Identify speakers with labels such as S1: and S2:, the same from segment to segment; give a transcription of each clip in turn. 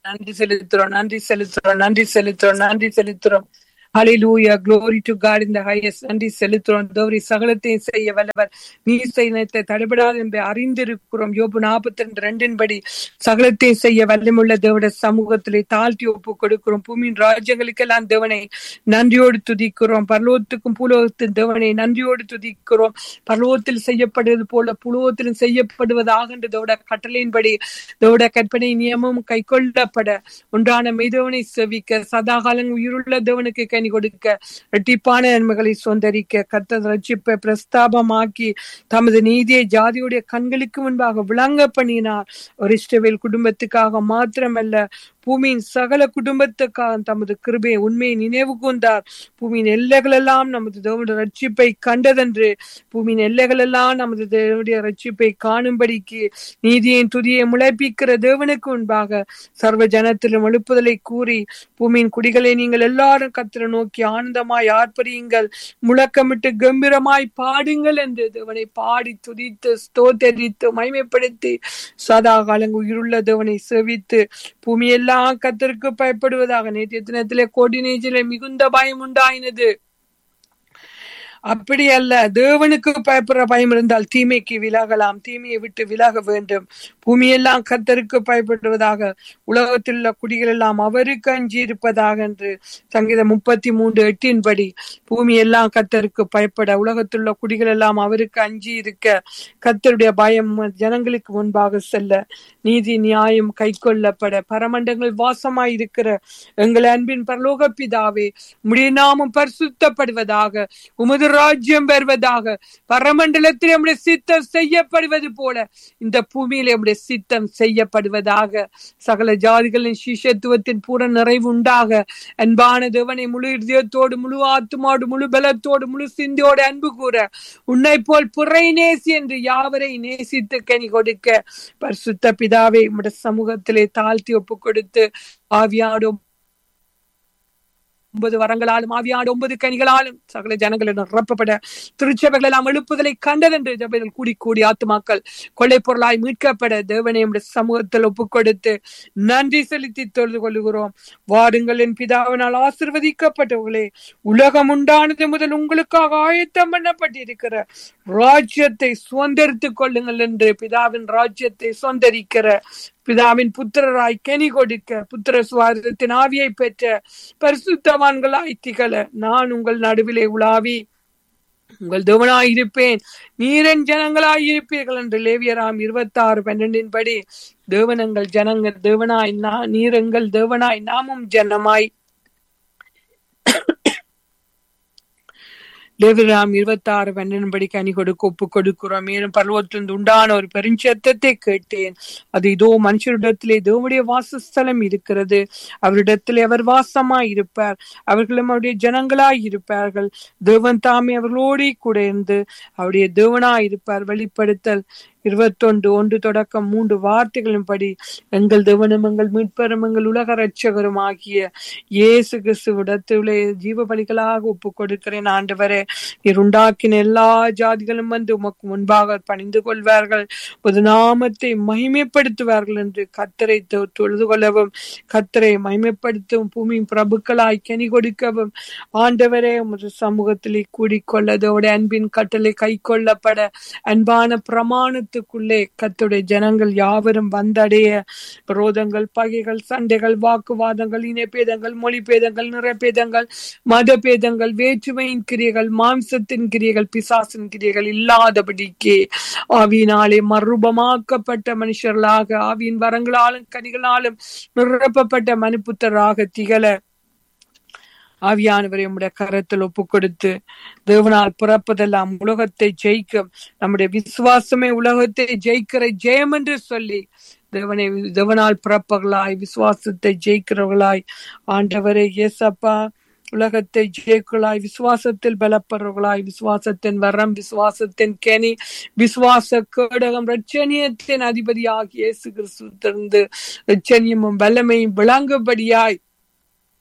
S1: நன்றி செலுத்துறோம் நன்றி செலுத்துறோம் நன்றி செலுத்துறோம் நன்றி செலுத்துறோம் ஹalleluya glory to god in the highest நன்றி செலுத்துறோம் தோரி சகலத்தையும் செய்ய வல்லவர் நீ செய்யத்தை தடைபடாது என்று அறிந்திருக்கிறோம் யோபு நாற்பத்தி ரெண்டு ரெண்டின் படி சகலத்தையும் செய்ய வல்லமுள்ள தேவட சமூகத்திலே தாழ்த்தி ஒப்பு கொடுக்கிறோம் பூமியின் ராஜ்யங்களுக்கெல்லாம் தேவனை நன்றியோடு துதிக்கிறோம் பரலோகத்துக்கும் பூலோகத்தின் தேவனை நன்றியோடு துதிக்கிறோம் பரலோகத்தில் செய்யப்படுவது போல புலோகத்திலும் செய்யப்படுவதாக என்று தேவட கட்டளையின்படி தேவட கற்பனை நியமம் கைக்கொள்ளப்பட உண்டான மெய்தவனை செவிக்க சதாகாலம் உயிருள்ள தேவனுக்கு கனி கொடுக்க இரட்டிப்பான நன்மைகளை சொந்தரிக்க கர்த்தர் ரட்சிப்பை பிரஸ்தாபமாக்கி தமது நீதியை ஜாதியுடைய கண்களுக்கு முன்பாக விளங்க பண்ணினார் ஒரு இஷ்டவேல் குடும்பத்துக்காக மாத்திரமல்ல பூமியின் சகல குடும்பத்துக்காக தமது கிருபையை உண்மையை நினைவு கூர்ந்தார் பூமியின் எல்லைகளெல்லாம் நமது தேவனுடைய ரட்சிப்பை கண்டதென்று பூமியின் எல்லைகளெல்லாம் நமது தேவனுடைய ரட்சிப்பை காணும்படிக்கு நீதியின் துதியை முளைப்பிக்கிற தேவனுக்கு முன்பாக சர்வ ஜனத்திலும் எழுப்புதலை கூறி பூமியின் குடிகளை நீங்கள் எல்லாரும் கத்திர நோக்கி ஆனந்தமாய் ஆர்ப்பரியுங்கள் முழக்கமிட்டு கம்பீரமாய் பாடுங்கள் என்று தேவனை பாடி துதித்து ஸ்தோத்தரித்து மகிமைப்படுத்தி சதா காலங்கள் உயிருள்ள தேவனை செவித்து பூமியெல்லாம் கத்தருக்கு பயப்படுவதாக நேற்றைய தினத்திலே கோடி நேஜிலே மிகுந்த பயம் உண்டாயினது அப்படி அல்ல தேவனுக்கு பயப்படுற பயம் இருந்தால் தீமைக்கு விலகலாம் தீமையை விட்டு விலக வேண்டும் பூமியெல்லாம் கத்தருக்கு பயப்படுவதாக உலகத்தில் உள்ள குடிகள் எல்லாம் அவருக்கு அஞ்சி இருப்பதாக என்று சங்கீதம் முப்பத்தி மூன்று எட்டின்படி பூமி எல்லாம் கத்தருக்கு பயப்பட உலகத்தில் உள்ள குடிகள் எல்லாம் அவருக்கு அஞ்சி இருக்க கத்தருடைய பயம் ஜனங்களுக்கு முன்பாக செல்ல நீதி நியாயம் கை கொள்ளப்பட பரமண்டங்கள் வாசமாய் இருக்கிற எங்கள் அன்பின் பரலோக பிதாவே உம்முடைய நாமம் பரிசுத்தப்படுவதாக உமது ராஜ்யம் பெறுவதாக பரமண்டலத்தில் நம்முடைய சித்தம் செய்யப்படுவது போல இந்த பூமியில நம்முடைய சித்தம் செய்யப்படுவதாக சகல ஜாதிகளின் சிஷத்துவத்தின் பூர நிறைவு உண்டாக அன்பான தேவனை முழு இதயத்தோடு முழு ஆத்துமாடு முழு பலத்தோடு முழு சிந்தியோடு அன்பு கூற உன்னை போல் புறை நேசி என்று யாவரை நேசித்து கனி கொடுக்க பரிசுத்த பிதாவை உம்முடைய சமூகத்திலே தாழ்த்தி ஒப்பு கொடுத்து ஆவியாடும் ஒன்பது வரங்களாலும் ஆவியாடு ஒன்பது கனிகளாலும் சகல ஜனங்களிடம் நிரப்பப்பட திருச்சபைகள் எல்லாம் எழுப்புதலை கண்டதென்று ஜபைகள் கூடி கூடி ஆத்துமாக்கள் கொள்ளை பொருளாய் மீட்கப்பட தேவனை நம்முடைய சமூகத்தில் ஒப்புக் கொடுத்து நன்றி செலுத்தி தொழுது கொள்கிறோம் வாருங்கள் என் பிதாவினால் ஆசிர்வதிக்கப்பட்டவர்களே உலகம் உண்டானது முதல் உங்களுக்காக ஆயத்தம் பண்ணப்பட்டிருக்கிற ராஜ்யத்தை சுதந்திரித்துக் கொள்ளுங்கள் என்று பிதாவின் ராஜ்யத்தை சுதந்திரிக்கிற பிதாவின் புத்திரராய் கனி கொடுக்க புத்திர சுவாரத்தின் ஆவியை பெற்ற பரிசுத்தவான்களாய் திகழ நான் உங்கள் நடுவிலே உலாவி உங்கள் தேவனாய் இருப்பேன் நீரன் ஜனங்களாய் இருப்பீர்கள் என்று லேவியராம் இருபத்தி ஆறு பன்னெண்டின் படி தேவனங்கள் ஜனங்கள் தேவனாய் நீரங்கள் தேவனாய் நாமும் ஜனமாய் லேவிராம் இருபத்தி ஆறு பன்னெண்டுபடி கனி கொடுக்க ஒப்பு கொடுக்கிறோம் மேலும் பருவத்திலிருந்து உண்டான ஒரு பெருஞ்சத்தத்தை கேட்டேன் அது இதோ மனுஷரிடத்திலே தேவனுடைய வாசஸ்தலம் இருக்கிறது அவரிடத்திலே அவர் வாசமாய் இருப்பார் அவர்களும் அவருடைய ஜனங்களாய் இருப்பார்கள் தேவன் தாமே அவர்களோடு கூட இருந்து அவருடைய தேவனாய் இருப்பார் வெளிப்படுத்தல் இருபத்தொன்று ஒன்று தொடக்கம் மூன்று வார்த்தைகளின்படி எங்கள் தேவனும் எங்கள் மீட்பெரும் எங்கள் உலக ரட்சகரும் ஆகிய இயேசு கிறிஸ்துவிடத்திலே ஜீவ பலிகளாக ஒப்பு கொடுக்கிறேன் ஆண்டவரே நீர் உண்டாக்கின எல்லா ஜாதிகளும் வந்து உமக்கு முன்பாக பணிந்து கொள்வார்கள் ஒரு நாமத்தை மகிமைப்படுத்துவார்கள் என்று கத்தரை தொழுது கொள்ளவும் கத்தரை மகிமைப்படுத்தவும் பூமியின் பிரபுக்களாய் கனி கொடுக்கவும் ஆண்டவரே உமது சமூகத்திலே கூடிக்கொள்ளதோட அன்பின் கட்டளை கை கொள்ளப்பட அன்பான பிரமாண உலகத்துக்குள்ளே கத்துடைய ஜனங்கள் யாவரும் வந்தடைய விரோதங்கள் பகைகள் சண்டைகள் வாக்குவாதங்கள் இனப்பேதங்கள் மொழிபேதங்கள் நிறப்பேதங்கள் மத பேதங்கள் வேற்றுமையின் கிரியைகள் மாம்சத்தின் கிரியைகள் பிசாசின் கிரியைகள் இல்லாதபடிக்கு ஆவியினாலே மறுரூபமாக்கப்பட்ட மனுஷர்களாக ஆவியின் வரங்களாலும் கனிகளாலும் நிரப்பப்பட்ட மனுப்புத்தராக திகழ ஆவியானவரை உம்முடைய கரத்தில் ஒப்பு கொடுத்து தேவனால் பிறப்பதெல்லாம் உலகத்தை ஜெயிக்கும் நம்முடைய விசுவாசமே உலகத்தை ஜெயிக்கிற ஜெயம் என்று சொல்லி தேவனை தேவனால் பிறப்பர்களாய் விசுவாசத்தை ஜெயிக்கிறவர்களாய் ஆண்டவரே ஏசப்பா உலகத்தை ஜெயிக்கலாய் விசுவாசத்தில் பலப்படுறவர்களாய் விசுவாசத்தின் வரம் விசுவாசத்தின் கெனி விசுவாச கேடகம் ரட்சணியத்தின் அதிபதியாகிய இயேசு கிறிஸ்து திறந்து ரட்சணியமும் வல்லமையும் விளங்கும்படியாய்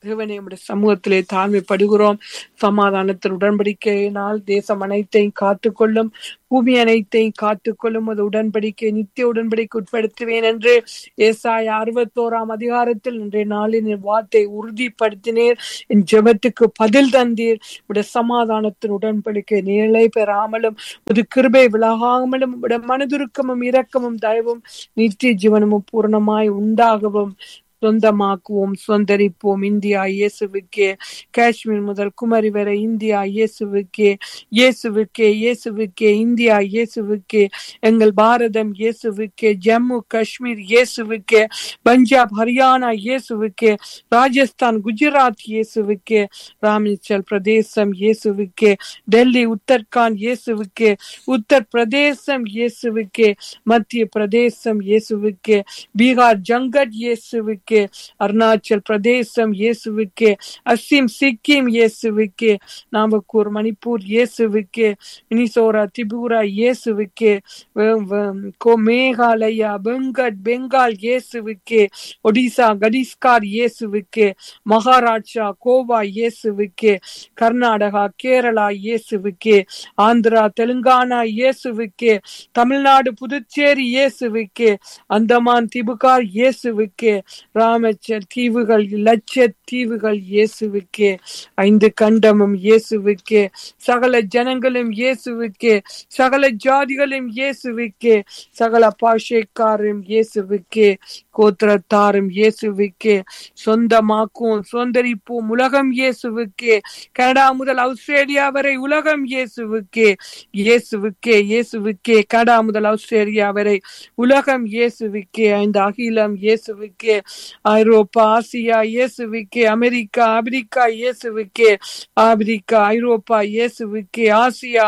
S1: தேவனே உடைய சமூகத்திலே தாழ்மைப்படுகிறோம் சமாதானத்தின் உடன்படிக்கையினால் தேசம் அனைத்தையும் காத்துக்கொள்ளும் பூமி அனைத்தையும் காத்துக்கொள்ளும் அது உடன்படிக்கை நித்திய உடன்படிக்கை உட்படுத்துவேன் என்று ஏசாய அறுபத்தோராம் அதிகாரத்தில் இன்றைய நாளின் என் வார்த்தை உறுதிப்படுத்தினீர் என் ஜெபத்துக்கு பதில் தந்தீர் உடைய சமாதானத்தின் உடன்படிக்கை நிலை பெறாமலும் ஒரு கிருபை விலகாமலும் உடைய மனதுருக்கமும் இரக்கமும் தயவும் நித்திய ஜீவனமும் பூர்ணமாய் உண்டாகவும் சொந்தமாக்குவோம் சொந்தரிப்போம் இந்தியா இயேசுவுக்கே காஷ்மீர் முதல் குமரி வரை இந்தியா இயேசுவுக்கே இயேசுவுக்கே இயேசுவுக்கே இந்தியா இயேசுவுக்கே எங்கள் பாரதம் இயேசுவுக்கே ஜம்மு காஷ்மீர் இயேசுவுக்கே பஞ்சாப் ஹரியானா இயேசுவுக்கே ராஜஸ்தான் குஜராத் இயேசுவுக்கே ராமேச்சல் பிரதேசம் இயேசுவுக்கே டெல்லி உத்தரகாண்ட் இயேசுவுக்கே உத்தர் பிரதேசம் இயேசுவுக்கே மத்திய பிரதேசம் இயேசுவுக்கே பீகார் ஜங்கட் இயேசுவுக்கே அருணாச்சல் பிரதேசம் இயேசுவுக்கே அசிம் சிக்கிம் இயேசுவுக்கே நாமக்கூர் மணிப்பூர் இயேசுவுக்கே மினிசோரா திபுரா இயேசுவுக்கே வ- வ- கோ- மேகாலயா பெங்கட் பெங்கால் இயேசுவுக்கே ஒடிசா கடிஸ்கார் இயேசுவுக்கே மகாராஷ்டிரா கோவா இயேசுவுக்கே கர்நாடகா கேரளா இயேசுவுக்கே ஆந்திரா தெலுங்கானா இயேசுவுக்கே தமிழ்நாடு புதுச்சேரி இயேசுவுக்கே அந்தமான் திபுகார் இயேசுவுக்கே ராமச்சர் தீவுகள் லட்ச தீவுகள் இயேசுவுக்கே ஐந்து கண்டமும் இயேசுவுக்கே சகல ஜனங்களும் இயேசுவுக்கே சகல ஜாதிகளும் இயேசுவுக்கே சகல பாஷைக்காரும் இயேசுவுக்கே கோத்திரத்தாரும் இயேசுவுக்கே சொந்தமாக்குவோம் சொந்தரிப்போம் உலகம் இயேசுவுக்கே கனடா முதல் ஆஸ்திரேலியா வரை உலகம் இயேசுவுக்கே இயேசுவுக்கே இயேசுவுக்கே கனடா முதல் ஆஸ்திரேலியா வரை உலகம் இயேசுவுக்கே ஐந்து அகிலம் இயேசுவுக்கே ஐரோப்பா ஆசியா இயேசுவுக்கே அமெரிக்கா ஆப்பிரிக்கா இயேசுவுக்கே ஆப்பிரிக்கா ஐரோப்பா இயேசுவுக்கே ஆசியா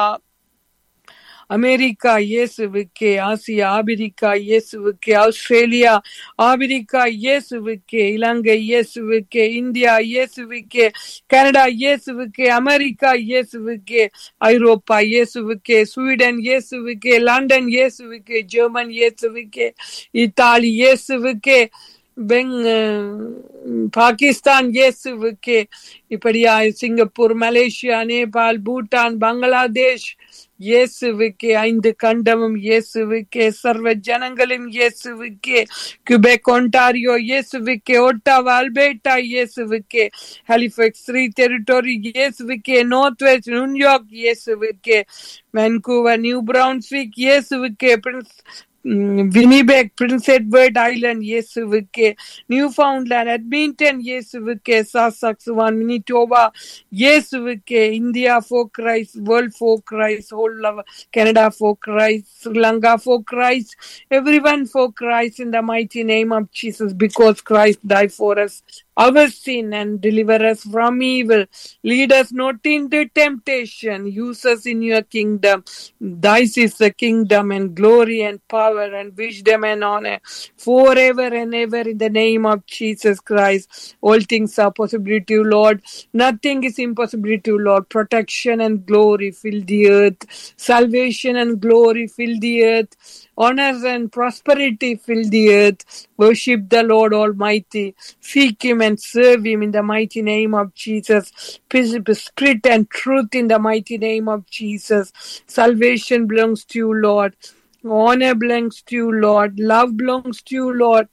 S1: அமெரிக்கா இயேசுவுக்கே ஆசியா ஆபிரிக்கா இயேசுவுக்கே ஆஸ்திரேலியா ஆபிரிக்கா இயேசுவுக்கே இலங்கை இயேசுவுக்கே இந்தியா இயேசுவுக்கே கனடா இயேசுவுக்கே அமெரிக்கா இயேசுவுக்கே ஐரோப்பா இயேசுவுக்கே ஸ்வீடன் இயேசுவுக்கே லண்டன் இயேசுவுக்கே ஜெர்மன் இயேசுவுக்கே இத்தாலி இயேசுவுக்கே பெங் பாகிஸ்தான் இயேசுவுக்கே இப்படியா சிங்கப்பூர் மலேசியா நேபாள் பூட்டான் பங்களாதேஷ் இயேசுவுக்கே ஐந்து கண்டமும் இயேசுவுக்கே சர்வ ஜனங்களும் இயேசுவுக்கே கியூபெக் ஒன்டாரியோ இயேசுவுக்கே ஒட்டாவா அல்பேட்டா இயேசுவுக்கே ஹாலிஃபெக்ஸ் த்ரீ டெரிட்டோரி இயேசுவுக்கே நார்த் வெஸ்ட் நியூயார்க் இயேசுவுக்கே வென்கூவர் நியூ பிரவுன்ஸ்விக் இயேசுவுக்கே prince Winnipeg Prince Edward Island இயேசுவுக்கே நியூ ஃபவுண்ட்லேண்ட் அட்மிண்டன் இயேசுவுக்கே சாசாக்சுவான் மினிட்டோவா இயேசுவுக்கே India for Christ world for Christ whole Canada for Christ Sri Lanka for Christ everyone for Christ in the mighty name of Jesus because Christ die for us our sin and deliver us from evil. Lead us not into temptation. Use us in your kingdom. Thine is the kingdom and glory and power and wisdom and honor forever and ever in the name of Jesus Christ. All things are possible to you, Lord. Nothing is impossible to you, Lord. Protection and glory fill the earth. Salvation and glory fill the earth. Honors and prosperity fill the earth. Worship the Lord Almighty. Seek Him and serve Him in the mighty name of Jesus. Peace, Spirit and truth in the mighty name of Jesus. Salvation belongs to you, Lord. Honor belongs to you, Lord. Love belongs to you, Lord.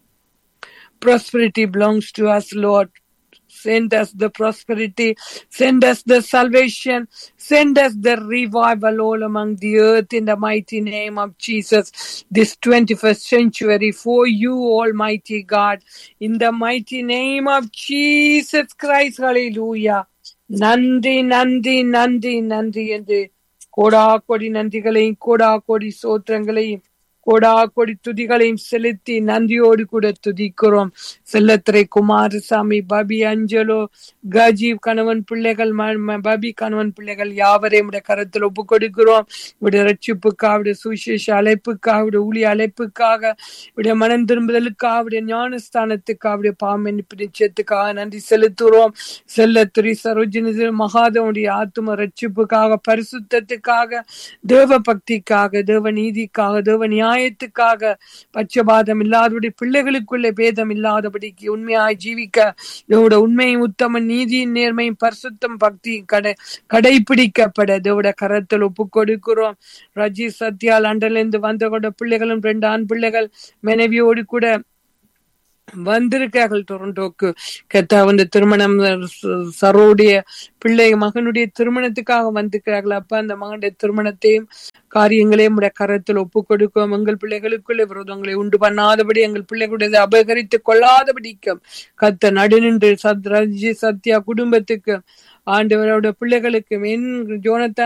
S1: Prosperity belongs to us, Lord. Send us the prosperity. Send us the salvation. Send us the revival all among the earth in the mighty name of Jesus. This 21st century for you, Almighty God. In the mighty name of Jesus Christ. Hallelujah. நன்றி நன்றி நன்றி நன்றி என்று கோடா கொடி நன்றிகளையும் கோடா கொடி சோத்திரங்களையும் கோடா கொடி துதிகளையும் செலுத்தி நன்றியோடு கூட துதிக்கிறோம் செல்லத்துறை குமாரசாமி பபி அஞ்சலோ கஜீவ் கணவன் பிள்ளைகள் ம- ம- பபி கணவன் பிள்ளைகள் யாவரையும் உடைய கருத்தில் ஒப்பு கொடுக்கிறோம் உடைய ரட்சிப்புக்காக உடைய சுவிசேஷ அழைப்புக்காக உடைய ஊழிய அழைப்புக்காக உடைய மனம் திரும்புதலுக்காக உடைய ஞானஸ்தானத்துக்காக உடைய பாமன்னிப்பு நிச்சயத்துக்காக நன்றி செலுத்துகிறோம் செல்லத்துறை சரோஜினி மகாதவனுடைய ஆத்தும ரட்சிப்புக்காக பரிசுத்தத்துக்காக தேவ பக்திக்காக தேவ நீதிக்காக தேவ நியாய நியாயத்துக்காக பட்சபாதம் இல்லாதபடி பிள்ளைகளுக்குள்ளே பேதம் இல்லாதபடிக்கு உண்மையாய் ஜீவிக்க இதோட உண்மையும் உத்தம நீதியின் நேர்மையும் பரிசுத்தம் பக்தி கடை கடைபிடிக்கப்பட இதோட கரத்தில் ஒப்பு கொடுக்கிறோம் ரஜி சத்யா லண்டன்ல வந்த கூட பிள்ளைகளும் ரெண்டு ஆண் பிள்ளைகள் மனைவியோடு கூட வந்திருக்கார்கள் டொரண்டோக்கு கத்தா வந்து திருமணம் ச- சரோடைய பிள்ளை மகனுடைய திருமணத்துக்காக வந்திருக்கிறார்கள் அப்ப அந்த மகனுடைய திருமணத்தையும் காரியங்களையும் உடைய கரத்தில் ஒப்பு கொடுக்கும் எங்கள் பிள்ளைகளுக்குள்ளே விரோதங்களை உண்டு பண்ணாதபடி எங்கள் பிள்ளைகளுடைய அபகரித்து கொள்ளாதபடிக்கும் கத்த நடுநின்று சத் ரஜி சத்யா குடும்பத்துக்கு ஆண்டவரோட பிள்ளைகளுக்கு என் ஜோனத்தான்